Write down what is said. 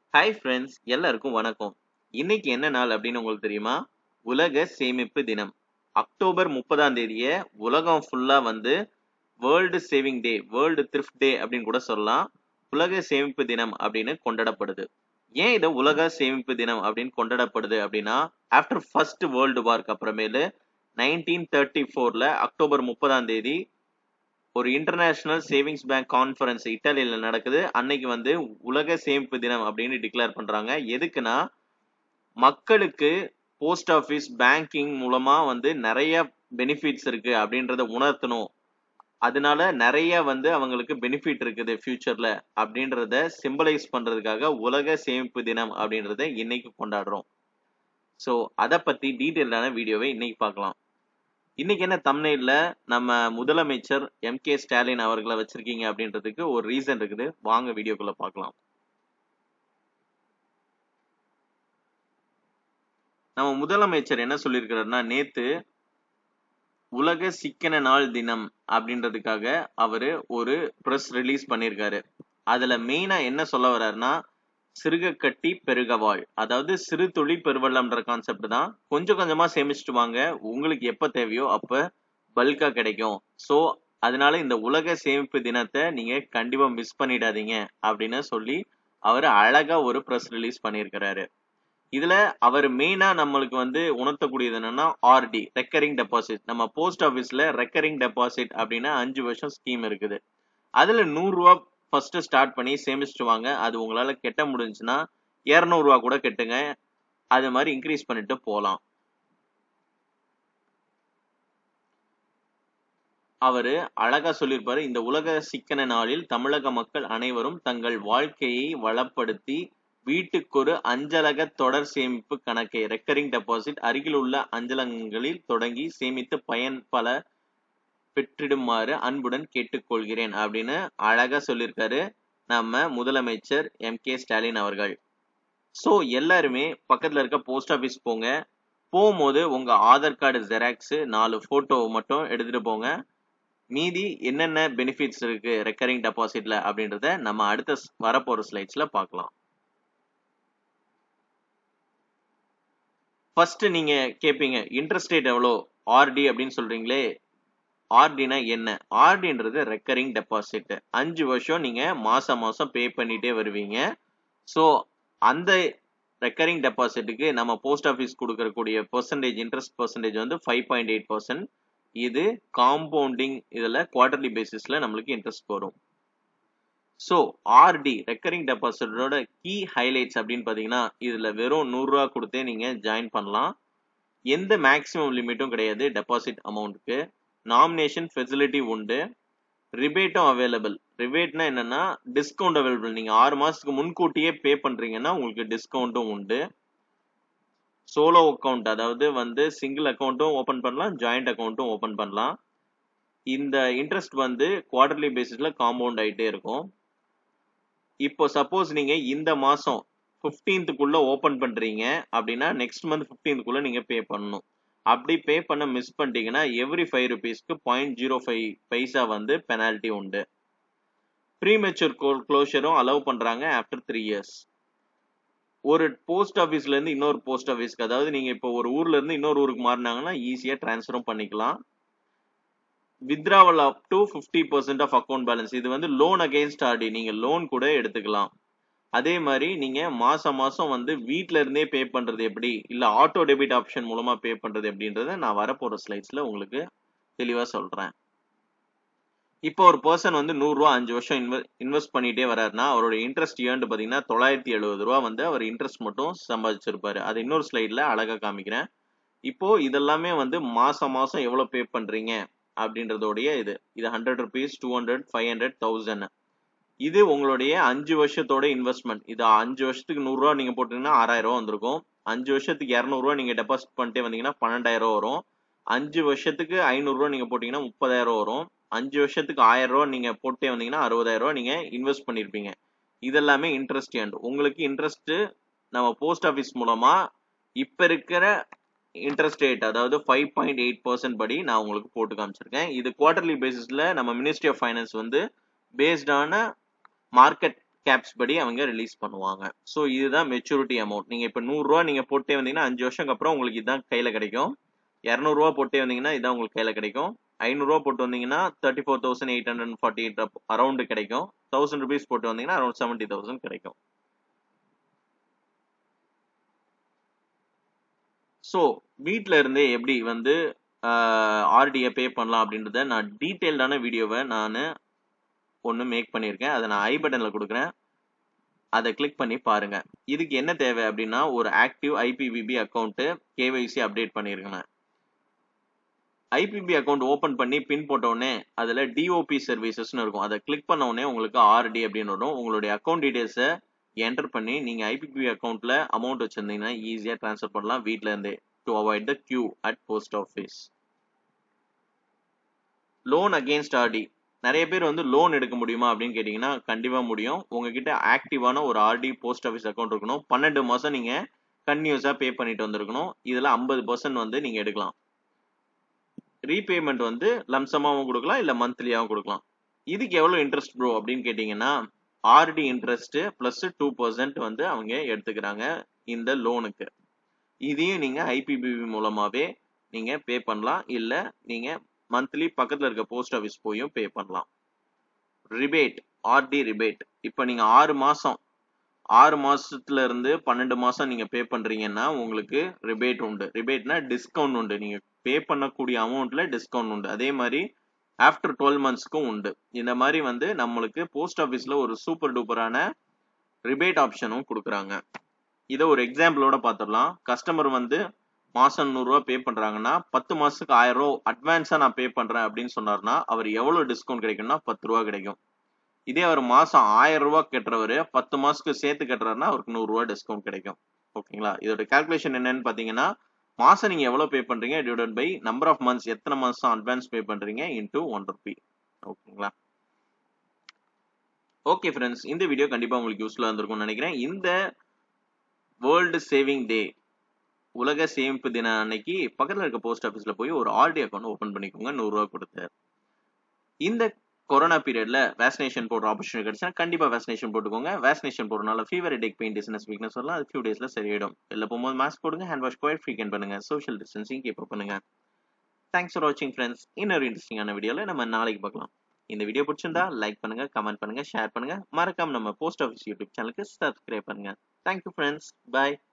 hi friends எல்லாருக்கும் வணக்கம் இன்னைக்கு என்ன நாள் அப்படின்னு உங்களுக்கு தெரியுமா உலக சேமிப்பு தினம் அக்டோபர் முப்பதாம் தேதியை உலகம் ஃபுல்லா வந்து world saving day world thrift day அப்படின்னு கூட சொல்லலாம் உலக சேமிப்பு தினம் அப்படின்னு கொண்டாடப்படுது ஏன் இதை உலக சேமிப்பு தினம் அப்படின்னு கொண்டாடப்படுது அப்படின்னா ஆஃப்டர் ஃபர்ஸ்ட் வேர்ல்டு வார்க்கு அப்புறமேலு நைன்டீன் தேர்ட்டி ஃபோர்ல அக்டோபர் முப்பதாம் தேதி ஒரு இன்டர்நேஷனல் சேவிங்ஸ் பேங்க் கான்ஃபரன்ஸ் இட்டாலியில நடக்குது அன்னைக்கு வந்து உலக சேமிப்பு தினம் அப்படின்னு டிக்ளேர் பண்றாங்க எதுக்குன்னா மக்களுக்கு போஸ்ட் ஆஃபீஸ் பேங்கிங் மூலமா வந்து நிறைய பெனிஃபிட்ஸ் இருக்கு அப்படின்றத உணர்த்தணும் அதனால நிறைய வந்து அவங்களுக்கு பெனிஃபிட் இருக்குது ஃபியூச்சர்ல அப்படின்றத சிம்பலைஸ் பண்றதுக்காக உலக சேமிப்பு தினம் அப்படின்றத இன்னைக்கு கொண்டாடுறோம் ஸோ அதை பத்தி டீட்டெயிலான வீடியோவை இன்னைக்கு பார்க்கலாம் இன்னைக்கு என்ன தமிழ்ல நம்ம முதலமைச்சர் எம் கே ஸ்டாலின் அவர்களை வச்சிருக்கீங்க அப்படின்றதுக்கு ஒரு ரீசன் இருக்குது வாங்க வீடியோக்குள்ள பார்க்கலாம் நம்ம முதலமைச்சர் என்ன சொல்லியிருக்கிறாருன்னா நேத்து உலக சிக்கன நாள் தினம் அப்படின்றதுக்காக அவரு ஒரு ப்ரெஸ் ரிலீஸ் பண்ணியிருக்காரு அதுல மெயினா என்ன சொல்ல வர்றாருன்னா சிறுக கட்டி பெருகவாள் அதாவது சிறு துளி பெருவள்ளம்ன்ற கான்செப்ட் தான் கொஞ்சம் கொஞ்சமா சேமிச்சுட்டு வாங்க உங்களுக்கு எப்ப தேவையோ அப்ப பல்கா கிடைக்கும் சோ அதனால இந்த உலக சேமிப்பு தினத்தை நீங்க கண்டிப்பா மிஸ் பண்ணிடாதீங்க அப்படின்னு சொல்லி அவர் அழகா ஒரு ப்ரெஸ் ரிலீஸ் பண்ணியிருக்கிறாரு இதுல அவர் மெயினா நம்மளுக்கு வந்து உணர்த்தக்கூடியது என்னன்னா ஆர்டி ரெக்கரிங் டெபாசிட் நம்ம போஸ்ட் ஆபீஸ்ல ரெக்கரிங் டெபாசிட் அப்படின்னா அஞ்சு வருஷம் ஸ்கீம் இருக்குது அதுல நூறு ரூபா ஃபர்ஸ்ட் ஸ்டார்ட் பண்ணி சேமிச்சுட்டு வாங்க அது உங்களால கெட்ட முடிஞ்சுன்னா இரநூறுவா கூட கெட்டுங்க அது மாதிரி இன்க்ரீஸ் பண்ணிட்டு போகலாம் அவரு அழகா சொல்லியிருப்பாரு இந்த உலக சிக்கன நாளில் தமிழக மக்கள் அனைவரும் தங்கள் வாழ்க்கையை வளப்படுத்தி வீட்டுக்கொரு அஞ்சலக தொடர் சேமிப்பு கணக்கை ரெக்கரிங் டெபாசிட் அருகில் உள்ள அஞ்சலகங்களில் தொடங்கி சேமித்து பயன் பல பெற்றிடுமாறு அன்புடன் கேட்டுக்கொள்கிறேன் அப்படின்னு அழகா சொல்லியிருக்காரு நம்ம முதலமைச்சர் எம் கே ஸ்டாலின் அவர்கள் ஸோ எல்லாருமே பக்கத்துல இருக்க போஸ்ட் ஆஃபீஸ் போங்க போகும்போது உங்க ஆதார் கார்டு ஜெராக்ஸ் நாலு போட்டோ மட்டும் எடுத்துட்டு போங்க மீதி என்னென்ன பெனிஃபிட்ஸ் இருக்கு ரெக்கரிங் டெபாசிட்ல அப்படின்றத நம்ம அடுத்த வரப்போற ஸ்லைட்ஸ்ல பார்க்கலாம் ஃபர்ஸ்ட் நீங்க கேட்பீங்க இன்ட்ரெஸ்ட் ரேட் எவ்வளோ ஆர்டி அப்படின்னு சொல்றீங்களே ஆர்டினா என்ன ஆர்டின்றது ரெக்கரிங் டெபாசிட் அஞ்சு வருஷம் நீங்க மாசம் மாசம் பே பண்ணிட்டே வருவீங்க ஸோ அந்த ரெக்கரிங் டெபாசிட்டுக்கு நம்ம போஸ்ட் ஆஃபீஸ் கொடுக்கறக்கூடிய பெர்சன்டேஜ் இன்ட்ரெஸ்ட் பெர்சன்டேஜ் வந்து ஃபைவ் பாயிண்ட் எயிட் பர்சன்ட் இது காம்பவுண்டிங் இதில் குவார்டர்லி பேசிஸில் நம்மளுக்கு இன்ட்ரெஸ்ட் வரும் ஸோ ஆர்டி ரெக்கரிங் டெபாசிட்டோட கீ ஹைலைட்ஸ் அப்படின்னு பார்த்தீங்கன்னா இதில் வெறும் நூறுரூவா கொடுத்தே நீங்கள் ஜாயின் பண்ணலாம் எந்த மேக்ஸிமம் லிமிட்டும் கிடையாது டெபாசிட் அமௌண்ட்டுக்கு நாமினேஷன் ஃபெசிலிட்டி உண்டு ரிபேட்டும் அவைலபிள் ரிபேட்னா என்னன்னா டிஸ்கவுண்ட் அவைலபிள் நீங்கள் ஆறு மாதத்துக்கு முன்கூட்டியே பே பண்ணுறீங்கன்னா உங்களுக்கு டிஸ்கவுண்ட்டும் உண்டு சோலோ அக்கௌண்ட் அதாவது வந்து சிங்கிள் அக்கௌண்ட்டும் ஓப்பன் பண்ணலாம் ஜாயிண்ட் அக்கௌண்ட்டும் ஓப்பன் பண்ணலாம் இந்த இன்ட்ரெஸ்ட் வந்து குவார்டர்லி பேசிஸ்ல காம்பவுண்ட் ஆகிட்டே இருக்கும் இப்போ சப்போஸ் நீங்க இந்த மாசம் ஃபிஃப்டீன்த்துக்குள்ள ஓப்பன் பண்றீங்க அப்படின்னா நெக்ஸ்ட் மந்த் ஃபிஃப்டீன்த்துக்குள்ள நீங்க பே பண்ணணும் அப்படி பே பண்ண மிஸ் பண்ணிட்டீங்கன்னா எவ்ரி ஃபைவ் ருபீஸ்க்கு பாயிண்ட் ஜீரோ ஃபைவ் பைசா வந்து பெனால்ட்டி உண்டு ப்ரீ மெச்சூர் க்ளோஷரும் அலோவ் பண்றாங்க ஆஃப்டர் த்ரீ இயர்ஸ் ஒரு போஸ்ட் ஆஃபீஸ்ல இருந்து இன்னொரு போஸ்ட் ஆஃபீஸ்க்கு அதாவது நீங்க இப்போ ஒரு ஊர்ல இருந்து இன்னொரு ஊருக்கு மாறினாங்கன்னா ஈஸியா டிரான்ஸ்ஃபரும் பண்ணிக்கலாம் withdrawal up to fifty percent of account balance இது வந்து லோன் அகெயின்ஸ்ட் ஆர்டி நீங்க லோன் கூட எடுத்துக்கலாம் அதே மாதிரி நீங்க மாசம் மாசம் வந்து வீட்ல இருந்தே பே பண்றது எப்படி இல்ல ஆட்டோ டெபிட் ஆப்ஷன் மூலமா பே பண்றது எப்படின்றத நான் வரப்போற ஸ்லைட்ஸ்ல உங்களுக்கு தெளிவா சொல்றேன் இப்போ ஒரு பர்சன் வந்து நூறுரூவா அஞ்சு வருஷம் இன்வெ இன்வெஸ்ட் பண்ணிட்டே வர்றாருன்னா அவரோட இன்ட்ரெஸ்ட் ஏர்ன்டு பார்த்தீங்கன்னா தொள்ளாயிரத்தி எழுபது ரூபா வந்து அவர் இன்ட்ரெஸ்ட் மட்டும் சம்பாதிச்சிருப்பாரு அது இன்னொரு ஸ்லைடில் அழகாக காமிக்கிறேன் இப்போ இதெல்லாமே வந்து மாசம் மாசம் எவ்வளோ பே பண்றீங்க அப்படின்றதோடைய இது இது hundred rupees two hundred five hundred thousand இது உங்களுடைய அஞ்சு வருஷத்தோட இன்வெஸ்ட்மெண்ட் இது அஞ்சு வருஷத்துக்கு நூறுரூவா நீங்கள் போட்டீங்கன்னா ஆறாயிரம் ரூபா வந்திருக்கும் அஞ்சு வருஷத்துக்கு இரநூறுவா நீங்கள் டெபாசிட் பண்ணிட்டே வந்தீங்கன்னா பன்னெண்டாயிரம் வரும் அஞ்சு வருஷத்துக்கு ஐநூறுரூவா நீங்கள் போட்டிங்கன்னா முப்பதாயிரம் வரும் அஞ்சு வருஷத்துக்கு ஆயிரம் ரூபா நீங்கள் போட்டே வந்தீங்கன்னா அறுபதாயிரம் ரூபா நீங்கள் இன்வெஸ்ட் பண்ணியிருப்பீங்க இதெல்லாமே இன்ட்ரெஸ்ட் ஏண்ட் உங்களுக்கு இன்ட்ரெஸ்ட் நம்ம போஸ்ட் ஆஃபீஸ் மூலமா இப்போ இருக்கிற இன்ட்ரெஸ்ட் ரேட் அதாவது ஃபைவ் பாயிண்ட் எயிட் பர்சன்ட் படி நான் உங்களுக்கு போட்டு காமிச்சிருக்கேன் இது குவார்டர்லி பேசிஸ்ல நம்ம மினிஸ்ட்ரி ஆஃப் ஃபைனான்ஸ் வந்து பேஸ்டான மார்க்கெட் கேப்ஸ் படி அவங்க ரிலீஸ் பண்ணுவாங்க ஸோ இதுதான் மெச்சூரிட்டி அமௌண்ட் நீங்க இப்ப நூறு ரூபா நீங்க போட்டே வந்தீங்கன்னா அஞ்சு வருஷம் அப்புறம் உங்களுக்கு இதுதான் கையில கிடைக்கும் இரநூறுவா போட்டே வந்தீங்கன்னா இதான் உங்களுக்கு கையில கிடைக்கும் ஐநூறுரூவா போட்டு வந்தீங்கன்னா thirty four thousand eight hundred forty eight around கிடைக்கும் தௌசண்ட் ருபீஸ் போட்டு வந்தீங்கன்னா அரௌண்ட் செவன்ட்டி தௌசண்ட் கிடைக்கும் ஸோ வீட்டில் இருந்தே எப்படி வந்து ஆர்டியை பே பண்ணலாம் அப்படின்றத நான் டீட்டெயில்டான வீடியோவை நான் ஒன்று மேக் பண்ணியிருக்கேன் அதை நான் ஐ பட்டனில் கொடுக்குறேன் அதை கிளிக் பண்ணி பாருங்க இதுக்கு என்ன தேவை அப்படின்னா ஒரு active IPPB account KYC update பண்ணியிருக்கேன் ஐபிபி அக்கௌண்ட் ஓப்பன் பண்ணி பின் போட்ட உடனே அதில் டிஓபி சர்வீசஸ்னு இருக்கும் அதை கிளிக் பண்ண உடனே உங்களுக்கு ஆர்டி அப்படின்னு வரும் உங்களுடைய அக்கௌண்ட் டீடைல்ஸை என்டர் பண்ணி நீங்கள் ஐபிபி அக்கௌண்ட்டில் அமௌண்ட் வச்சுருந்தீங்கன்னா ஈஸியாக ட்ரான்ஸ்ஃபர் பண்ணலாம் வீட்டில் இருந்தே to avoid the queue at post office loan against RD நிறைய பேர் வந்து லோன் எடுக்க முடியுமா அப்படின்னு கேட்டிங்கன்னா கண்டிப்பாக முடியும் உங்ககிட்ட ஆக்டிவான ஒரு ஆர்டி போஸ்ட் ஆஃபீஸ் அக்கௌண்ட் இருக்கணும் பன்னெண்டு மாதம் நீங்கள் கன்யூஸாக பே பண்ணிட்டு வந்திருக்கணும் இதில் ஐம்பது பர்சன்ட் வந்து நீங்கள் எடுக்கலாம் ரீபேமெண்ட் வந்து லம்சமாகவும் கொடுக்கலாம் இல்லை மந்த்லியாகவும் கொடுக்கலாம் இதுக்கு எவ்வளோ இன்ட்ரெஸ்ட் ப்ரோ அப்படின்னு கேட்டிங்கன்னா RD interest plus two percent வந்து அவங்க எடுத்துக்கிறாங்க இந்த லோனுக்கு இதையும் நீங்கள் ஐபிபிபி மூலமாகவே நீங்கள் பே பண்ணலாம் இல்லை நீங்கள் மந்த்லி பக்கத்தில் இருக்க போஸ்ட் ஆஃபீஸ் போயும் பே பண்ணலாம் ரிபேட் ஆர்டி ரிபேட் இப்போ நீங்கள் ஆறு மாதம் ஆறு மாசத்துல இருந்து பன்னெண்டு மாசம் நீங்க பே பண்றீங்கன்னா உங்களுக்கு ரிபேட் உண்டு ரிபேட்னா டிஸ்கவுண்ட் உண்டு நீங்க பே பண்ணக்கூடிய அமௌண்ட்ல டிஸ்கவுண்ட் உண்டு அதே மாதிரி ஆஃப்டர் டுவெல் மந்த்ஸ்க்கும் உண்டு இந்த மாதிரி வந்து நம்மளுக்கு போஸ்ட் ஆஃபீஸ்ல ஒரு சூப்பர் டூப்பரான ரிபேட் ஆப்ஷனும் கொடுக்குறாங்க இதை ஒரு எக்ஸாம்பிளோட பார்த்துடலாம் கஸ்டமர் வந்து மாசம் நூறுரூவா பே பண்றாங்கன்னா பத்து மாசத்துக்கு ஆயிரம் ரூபா அட்வான்ஸா நான் பே பண்றேன் அப்படின்னு சொன்னார்னா அவர் எவ்வளவு டிஸ்கவுண்ட் கிடைக்கும்னா பத்து ரூபா கிடைக்கும் இதே அவர் மாசம் ஆயிரம் ரூபாய் கட்டுறவர் பத்து மாசத்துக்கு சேர்த்து கட்டுறாருன்னா அவருக்கு நூறு ரூபாய் டிஸ்கவுண்ட் கிடைக்கும் ஓகேங்களா இதோட கால்குலேஷன் என்னன்னு பாத்தீங்கன்னா மாசம் நீங்க எவ்வளவு பே பண்றீங்க divided by number of months எத்தனை மாசம் அட்வான்ஸ் பே பண்றீங்க இன்டூ ஒன் ருபி ஓகேங்களா ஓகே ஃப்ரெண்ட்ஸ் இந்த வீடியோ கண்டிப்பா உங்களுக்கு யூஸ்ஃபுல்லா இருந்திருக்கும்னு நினைக்கிறேன் இந்த வேர்ல்டு சேவிங் டே உலக சேமிப்பு தின அன்னைக்கு பக்கத்துல இருக்க போஸ்ட் ஆஃபீஸ்ல போய் ஒரு ஆர்டி அக்கௌண்ட் ஓபன் பண்ணிக்கோங்க நூறு ரூபா கொடுத்து இந்த கொரோனா பீரியட்ல வேக்சினேஷன் போடுற ஆப்பர்ச்சுனிட்டி கிடைச்சா கண்டிப்பா வேக்சினேஷன் போட்டுக்கோங்க வேக்சினேஷன் போடுறதுனால fever headache pain dizziness weakness வரலாம் அது ஃபியூ டேஸ்ல சரியிடும் இல்ல போகும்போது மாஸ்க் போடுங்க ஹேண்ட் வாஷ் குவைட் ஃப்ரீக்கன் பண்ணுங்க சோஷியல் டிஸ்டன்சிங் கீப் பண்ணுங்க தேங்க்ஸ் ஃபார் வாட்சிங் ஃப்ரெண்ட்ஸ் இன்னொரு இன்ட்ரெஸ்டிங்கான வீடியோல நம்ம நாளைக்கு பார்க்கலாம் இந்த வீடியோ பிடிச்சிருந்தா லைக் பண்ணுங்க கமெண்ட் பண்ணுங்க ஷேர் பண்ணுங்க மறக்காம நம்ம போஸ்ட் ஆஃபீஸ் யூடியூப் சேனலுக்கு சப்ஸ்கிரைப் பண்ணுங்க தேங்க்யூ ஃப்ரெண்ட்ஸ் பாய்